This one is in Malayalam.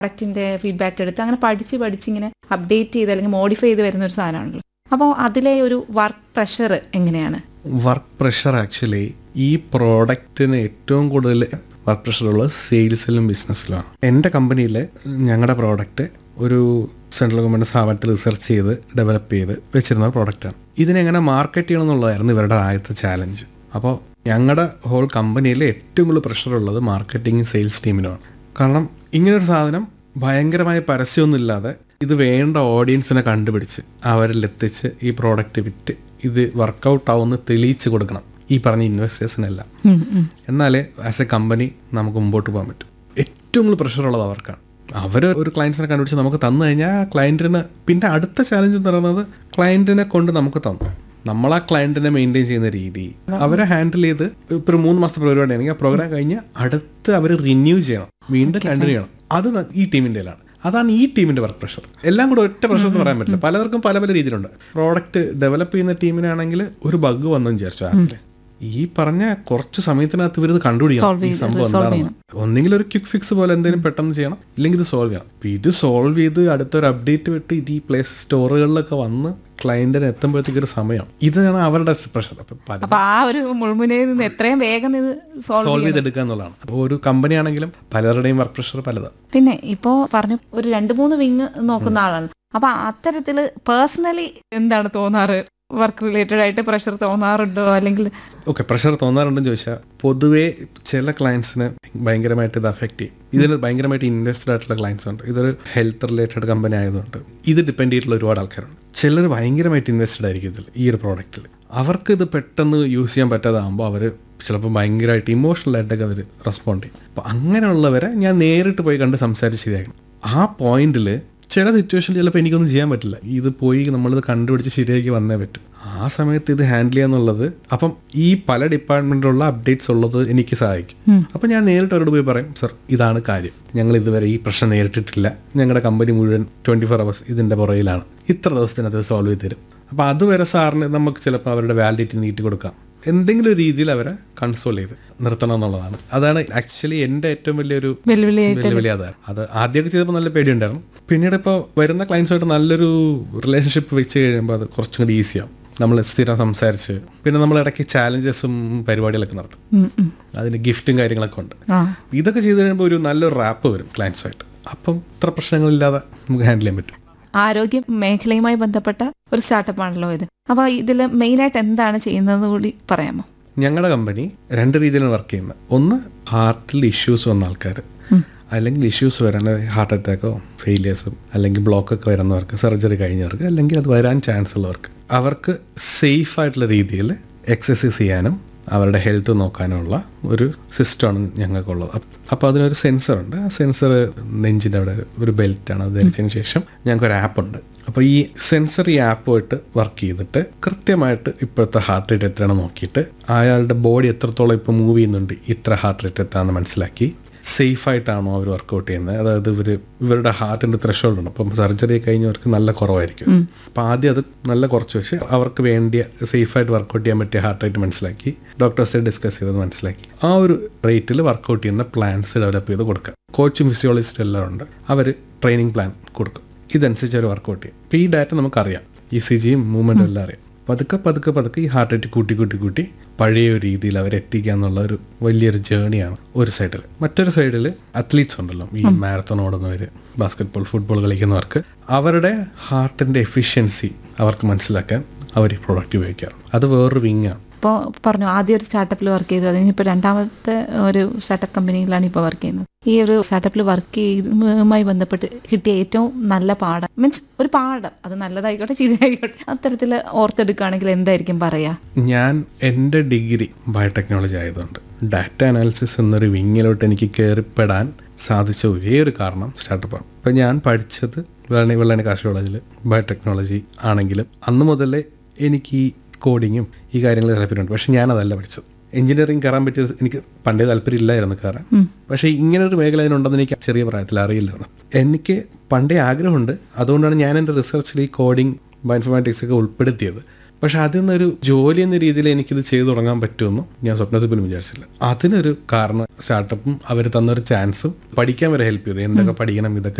പ്രൊഡക്റ്റിന്റെ ഫീഡ്ബാക്ക് എടുത്ത് അങ്ങനെ പഠിച്ച് പഠിച്ച് ഇങ്ങനെ അപ്ഡേറ്റ് ചെയ്ത് അല്ലെങ്കിൽ മോഡിഫൈ ചെയ്ത് വരുന്ന ഒരു സാധനമാണല്ലോ അപ്പോൾ അതിലെ ഒരു വർക്ക് പ്രഷർ എങ്ങനെയാണ് വർക്ക് പ്രഷർ ആക്ച്വലി ഈ പ്രോഡക്റ്റിന് ഏറ്റവും കൂടുതൽ വർക്ക് പ്രഷർ ഉള്ളത് സെയിൽസിലും ബിസിനസ്സിലുമാണ് എൻ്റെ കമ്പനിയിൽ ഞങ്ങളുടെ പ്രോഡക്റ്റ് ഒരു സെൻട്രൽ ഗവൺമെൻറ് സ്ഥാപനത്തിൽ റിസർച്ച് ചെയ്ത് ഡെവലപ്പ് ചെയ്ത് വെച്ചിരുന്ന പ്രോഡക്റ്റാണ് ഇതിനെങ്ങനെ മാർക്കറ്റ് ചെയ്യണം എന്നുള്ളതായിരുന്നു ഇവരുടെ ആദ്യത്തെ ചാലഞ്ച് അപ്പോൾ ഞങ്ങളുടെ ഹോൾ കമ്പനിയിൽ ഏറ്റവും കൂടുതൽ പ്രഷർ ഉള്ളത് മാർക്കറ്റിംഗ് സെയിൽസ് ടീമിനുമാണ് കാരണം ഇങ്ങനൊരു സാധനം ഭയങ്കരമായ പരസ്യമൊന്നുമില്ലാതെ ഇത് വേണ്ട ഓഡിയൻസിനെ കണ്ടുപിടിച്ച് അവരിൽ എത്തിച്ച് ഈ പ്രോഡക്റ്റ് വിറ്റ് ഇത് വർക്കൗട്ട് ആവുമെന്ന് തെളിയിച്ച് കൊടുക്കണം ഈ പറഞ്ഞ ഇൻവെസ്റ്റേഴ്സിനെല്ലാം എന്നാലേ ആസ് എ കമ്പനി നമുക്ക് മുമ്പോട്ട് പോകാൻ പറ്റും ഏറ്റവും കൂടുതൽ പ്രഷർ ഉള്ളത് അവർക്കാണ് അവർ ഒരു ക്ലയൻസിനെ കണ്ടുപിടിച്ച് നമുക്ക് തന്നു കഴിഞ്ഞാൽ ആ ക്ലയൻറ്റിന് പിന്നെ അടുത്ത ചാലഞ്ച് എന്ന് പറയുന്നത് ക്ലയൻറ്റിനെ കൊണ്ട് നമുക്ക് തന്നു നമ്മൾ ആ ക്ലയൻറ്റിനെ മെയിൻറ്റെയിൻ ചെയ്യുന്ന രീതി അവരെ ഹാൻഡിൽ ചെയ്ത് ഇപ്പോൾ ഒരു മൂന്ന് മാസത്തെ പരിപാടി ആണെങ്കിൽ ആ പ്രോഗ്രാം കഴിഞ്ഞ് അടുത്ത് അവർ റിന്യൂ ചെയ്യണം വീണ്ടും കണ്ടിന്യൂ ചെയ്യണം അത് ന- ഈ ടീമിൻ്റെയിലാണ് അതാണ് ഈ ടീമിന്റെ വർക്ക് പ്രഷർ എല്ലാം കൂടെ ഒറ്റ പ്രഷർ എന്ന് പറയാൻ പറ്റില്ല പലർക്കും പല പല രീതിയിലുണ്ട് പ്രോഡക്റ്റ് ഡെവലപ്പ് ചെയ്യുന്ന ടീമിനാണെങ്കിൽ ഒരു ബഗ് വന്നെന്ന് വിചാരിച്ചു ആപ്പില് ഈ പറഞ്ഞ കുറച്ച് സമയത്തിനകത്ത് ഇവർ ഇത് കണ്ടുപിടിക്കണം ഈ സംഭവം എന്താണെന്ന് ഒന്നെങ്കിൽ ഒരു ക്വിക്ക് ഫിക്സ് പോലെ എന്തെങ്കിലും പെട്ടെന്ന് ചെയ്യണം ഇല്ലെങ്കിൽ ഇത് സോൾവ് ചെയ്യണം അപ്പൊ ഇത് സോൾവ് ചെയ്ത് അടുത്തൊരു അപ്ഡേറ്റ് വിട്ട് ഇത് ഈ പ്ലേസ് സ്റ്റോറുകളിലൊക്കെ വന്ന് ക്ലയന്റിന് എത്തുമ്പോഴത്തേക്ക് ഒരു സമയം ഇതാണ് അവരുടെ പ്രഷർ അപ്പൊ പല അപ്പൊ ആ ഒരു മുൾമുനയിൽ നിന്ന് എത്രയും വേഗം ഇത് സോൾവ് സോൾവ് ചെയ്തെടുക്കുക എന്നുള്ളതാണ് അപ്പോൾ ഒരു കമ്പനി ആണെങ്കിലും പലരുടെയും വർക്ക് പ്രഷർ പലതാണ് പിന്നെ ഇപ്പോ പറഞ്ഞു ഒരു രണ്ട് മൂന്ന് വിങ് നോക്കുന്ന ആളാണ് അപ്പൊ അത്തരത്തില് പേഴ്സണലി എന്താണ് തോന്നാറ് വർക്ക് റിലേറ്റഡ് ആയിട്ട് പ്രഷർ തോന്നാറുണ്ടോ അല്ലെങ്കിൽ ഓക്കെ പ്രഷർ തോന്നാറുണ്ടെന്ന് ചോദിച്ചാൽ പൊതുവേ ചില ക്ലയൻസിന് ഭയങ്കരമായിട്ട് ഇത് അഫക്റ്റ് ചെയ്യും ഇതിന് ഭയങ്കരമായിട്ട് ഇൻവെസ്റ്റഡ് ആയിട്ടുള്ള ക്ലയൻസ് ഉണ്ട് ഇതൊരു ഹെൽത്ത് റിലേറ്റഡ് കമ്പനി ആയതുകൊണ്ട് ഇത് ഡിപ്പെൻഡ് ചെയ്തിട്ടുള്ള ഒരുപാട് ആൾക്കാരുണ്ട് ചിലർ ഭയങ്കരമായിട്ട് ഇൻവെസ്റ്റഡ് ആയിരിക്കും ഇതിൽ ഈ ഒരു പ്രോഡക്റ്റിൽ അവർക്ക് ഇത് പെട്ടെന്ന് യൂസ് ചെയ്യാൻ പറ്റാതാകുമ്പോൾ അവർ ചിലപ്പോൾ ഭയങ്കരമായിട്ട് ഇമോഷണൽ ആയിട്ടൊക്കെ അവർ റെസ്പോണ്ട് ചെയ്യും അപ്പോൾ അങ്ങനെയുള്ളവരെ ഞാൻ നേരിട്ട് പോയി കണ്ട് സംസാരിച്ച് ശരിയാക്കണം ആ പോയിന്റിൽ ചില സിറ്റുവേഷനിൽ ചിലപ്പോൾ എനിക്കൊന്നും ചെയ്യാൻ പറ്റില്ല ഇത് പോയി നമ്മളിത് കണ്ടുപിടിച്ച് ശരിയാക്കി വന്നേ പറ്റും ആ സമയത്ത് ഇത് ഹാൻഡിൽ ചെയ്യാന്നുള്ളത് അപ്പം ഈ പല ഡിപ്പാർട്ട്മെന്റിലുള്ള അപ്ഡേറ്റ്സ് ഉള്ളത് എനിക്ക് സഹായിക്കും അപ്പം ഞാൻ നേരിട്ട് അവരോട് പോയി പറയും സർ ഇതാണ് കാര്യം ഞങ്ങൾ ഇതുവരെ ഈ പ്രശ്നം നേരിട്ടിട്ടില്ല ഞങ്ങളുടെ കമ്പനി മുഴുവൻ ട്വൻറ്റി ഫോർ അവേഴ്സ് ഇതിൻ്റെ പുറകിലാണ് ഇത്ര ദിവസത്തിനകത്ത് സോൾവ് ചെയ്ത് തരും അപ്പോൾ അതുവരെ സാറിന് നമുക്ക് ചിലപ്പോൾ അവരുടെ വാലിഡിറ്റി നീട്ടി കൊടുക്കാം എന്തെങ്കിലും ഒരു രീതിയിൽ അവരെ കൺസോൾ ചെയ്ത് നിർത്തണം എന്നുള്ളതാണ് അതാണ് ആക്ച്വലി എൻ്റെ ഏറ്റവും വലിയൊരു വെല്ലുവിളി വെല്ലുവിളി അതാണ് അത് ആദ്യമൊക്കെ ചെയ്തപ്പോൾ നല്ല പേടിയുണ്ടായിരുന്നു പിന്നീട് ഇപ്പോൾ വരുന്ന ക്ലയൻസുമായിട്ട് നല്ലൊരു റിലേഷൻഷിപ്പ് വെച്ച് കഴിയുമ്പോൾ അത് കുറച്ചും കൂടി ഈസിയാവും നമ്മൾ സ്ഥിരം സംസാരിച്ച് പിന്നെ നമ്മൾ ഇടയ്ക്ക് ചാലഞ്ചസും പരിപാടികളൊക്കെ നടത്തും ഉം, ഉം. അതിന് ഗിഫ്റ്റും കാര്യങ്ങളൊക്കെ ഉണ്ട് ആ ഇതൊക്കെ ചെയ്ത് കഴിയുമ്പോൾ ഒരു നല്ലൊരു റാപ്പ് വരും ക്ലയൻസുമായിട്ട് അപ്പം ഇത്ര പ്രശ്നങ്ങളില്ലാതെ നമുക്ക് ഹാൻഡിൽ ചെയ്യാൻ പറ്റും ആരോഗ്യ മേഖലയുമായി ബന്ധപ്പെട്ട ഒരു സ്റ്റാർട്ടപ്പ് ആണല്ലോ ഇത് അപ്പൊ ഇതിൽ മെയിനായിട്ട് എന്താണ് ചെയ്യുന്നത് കൂടി പറയാമോ ഞങ്ങളുടെ കമ്പനി രണ്ട് രീതിയിലാണ് വർക്ക് ചെയ്യുന്നത് ഒന്ന് ഹാർട്ടിൽ ഇഷ്യൂസ് വന്ന ആൾക്കാർ അല്ലെങ്കിൽ ഇഷ്യൂസ് വരാൻ ഹാർട്ട് അറ്റാക്കോ ഫെയിലിയേഴ്സും അല്ലെങ്കിൽ ബ്ലോക്കൊക്കെ വരുന്നവർക്ക് സർജറി കഴിഞ്ഞവർക്ക് അല്ലെങ്കിൽ അത് വരാൻ ചാൻസ് ഉള്ളവർക്ക് അവർക്ക് സേഫ് ആയിട്ടുള്ള രീതിയിൽ എക്സസൈസ് ചെയ്യാനും അവരുടെ ഹെൽത്ത് നോക്കാനുള്ള ഒരു സിസ്റ്റമാണ് ഞങ്ങൾക്കുള്ളത് അപ്പോൾ അതിനൊരു സെൻസർ ഉണ്ട് ആ സെൻസർ നെഞ്ചിൻ്റെ അവിടെ ഒരു ബെൽറ്റാണ് അത് ധരിച്ചതിന് ശേഷം ഞങ്ങൾക്കൊരു ആപ്പ് ഉണ്ട് അപ്പോൾ ഈ സെൻസർ ഈ ആപ്പുമായിട്ട് വർക്ക് ചെയ്തിട്ട് കൃത്യമായിട്ട് ഇപ്പോഴത്തെ ഹാർട്ട് റേറ്റ് എത്രയാണ് നോക്കിയിട്ട് അയാളുടെ ബോഡി എത്രത്തോളം ഇപ്പോൾ മൂവ് ചെയ്യുന്നുണ്ട് ഇത്ര ഹാർട്ട് റേറ്റ് എത്താന്ന് മനസ്സിലാക്കി സേഫ് ആയിട്ടാണോ അവർ വർക്കൗട്ട് ചെയ്യുന്നത് അതായത് ഇവർ ഇവരുടെ ഹാർട്ടിൻ്റെ ത്രഷോൾഡ് ഉണ്ട് അപ്പം സർജറി കഴിഞ്ഞവർക്ക് നല്ല കുറവായിരിക്കും അപ്പം ആദ്യം അത് നല്ല കുറച്ച് വെച്ച് അവർക്ക് വേണ്ടിയ സേഫായിട്ട് വർക്കൗട്ട് ചെയ്യാൻ പറ്റിയ ഹാർട്ട് റേറ്റ് മനസ്സിലാക്കി ഡോക്ടേഴ്സ് ഡിസ്കസ് ചെയ്തത് മനസ്സിലാക്കി ആ ഒരു റേറ്റിൽ വർക്കൗട്ട് ചെയ്യുന്ന പ്ലാൻസ് ഡെവലപ്പ് ചെയ്ത് കൊടുക്കുക കോച്ചും ഫിസിയോളജിസ്റ്റ് എല്ലാം ഉണ്ട് അവർ ട്രെയിനിങ് പ്ലാൻ കൊടുക്കും ഇതനുസരിച്ച് അവർ വർക്കൗട്ട് ചെയ്യും അപ്പോൾ ഈ ഡാറ്റ നമുക്കറിയാം ഇ സി ജിയും മൂവ്മെൻറ്റും എല്ലാം അറിയാം പതുക്കെ പതുക്കെ പതുക്കെ ഈ ഹാർട്ട് റേറ്റ് കൂട്ടി കൂട്ടി കൂട്ടി പഴയ ഒരു രീതിയിൽ അവരെ എത്തിക്കുക എന്നുള്ള ഒരു വലിയൊരു ജേണിയാണ് ഒരു സൈഡിൽ മറ്റൊരു സൈഡിൽ അത്ലീറ്റ്സ് ഉണ്ടല്ലോ ഈ മാരത്തോൺ ഓടുന്നവർ ബാസ്കറ്റ്ബോൾ ഫുട്ബോൾ കളിക്കുന്നവർക്ക് അവരുടെ ഹാർട്ടിൻ്റെ എഫിഷ്യൻസി അവർക്ക് മനസ്സിലാക്കാൻ അവർ ഈ പ്രോഡക്റ്റ് ഉപയോഗിക്കാറുണ്ട് അത് വേറൊരു വിങ്ങാണ് ഇപ്പോൾ പറഞ്ഞു ആദ്യം ഒരു സ്റ്റാർട്ടപ്പിൽ വർക്ക് ചെയ്തു അതിനിപ്പോൾ രണ്ടാമത്തെ ഒരു സ്റ്റാർട്ടപ്പ് കമ്പനിയിലാണ് ഇപ്പോൾ വർക്ക് ചെയ്യുന്നത് ഈ ഒരു സ്റ്റാർട്ടപ്പിൽ വർക്ക് ചെയ്യുന്നതുമായി ബന്ധപ്പെട്ട് കിട്ടിയ ഏറ്റവും നല്ല പാഠം മീൻസ് ഒരു പാഠം അത് നല്ലതായിക്കോട്ടെ ചീത്തയായിക്കോട്ടെ അത്തരത്തിൽ ഓർത്തെടുക്കുകയാണെങ്കിൽ എന്തായിരിക്കും പറയാ ഞാൻ എൻ്റെ ഡിഗ്രി ബയോടെക്നോളജി ആയതുകൊണ്ട് ഡാറ്റ അനാലിസിസ് എന്നൊരു വിങ്ങിലോട്ട് എനിക്ക് കയറിപ്പെടാൻ സാധിച്ച ഒരേ ഒരു കാരണം സ്റ്റാർട്ടപ്പാണ് ഇപ്പം ഞാൻ പഠിച്ചത് വെള്ളണി വെള്ളണി കാർഷിക കോളേജിൽ ബയോടെക്നോളജി ആണെങ്കിലും അന്ന് മുതലേ എനിക്ക് ഈ കോഡിങ്ങും ഈ കാര്യങ്ങൾ താല്പര്യമുണ്ട് പക്ഷെ ഞാനതല്ല പഠിച്ചത് എഞ്ചിനീയറിംഗ് കയറാൻ പറ്റിയ എനിക്ക് പണ്ടേ താല്പര്യമില്ലായിരുന്നു കയറാൻ പക്ഷേ ഇങ്ങനെ ഒരു മേഖല അതിനുണ്ടെന്ന് എനിക്ക് ചെറിയ പ്രായത്തിൽ അറിയില്ലായിരുന്നു എനിക്ക് പണ്ടേ ആഗ്രഹമുണ്ട് അതുകൊണ്ടാണ് ഞാൻ എൻ്റെ റിസർച്ചിൽ ഈ കോഡിങ് ബയോഇൻഫോർമാറ്റിക്സ് ഒക്കെ ഉൾപ്പെടുത്തിയത് പക്ഷെ അതിൽ നിന്നൊരു ജോലി എന്ന രീതിയിൽ എനിക്കിത് ചെയ്തു തുടങ്ങാൻ പറ്റുമെന്നും ഞാൻ സ്വപ്നത്തിൽ പോലും വിചാരിച്ചില്ല അതിനൊരു കാരണം സ്റ്റാർട്ടപ്പും അവർ തന്നൊരു ചാൻസും പഠിക്കാൻ വരെ ഹെൽപ്പ് ചെയ്തു എന്തൊക്കെ പഠിക്കണം ഇതൊക്കെ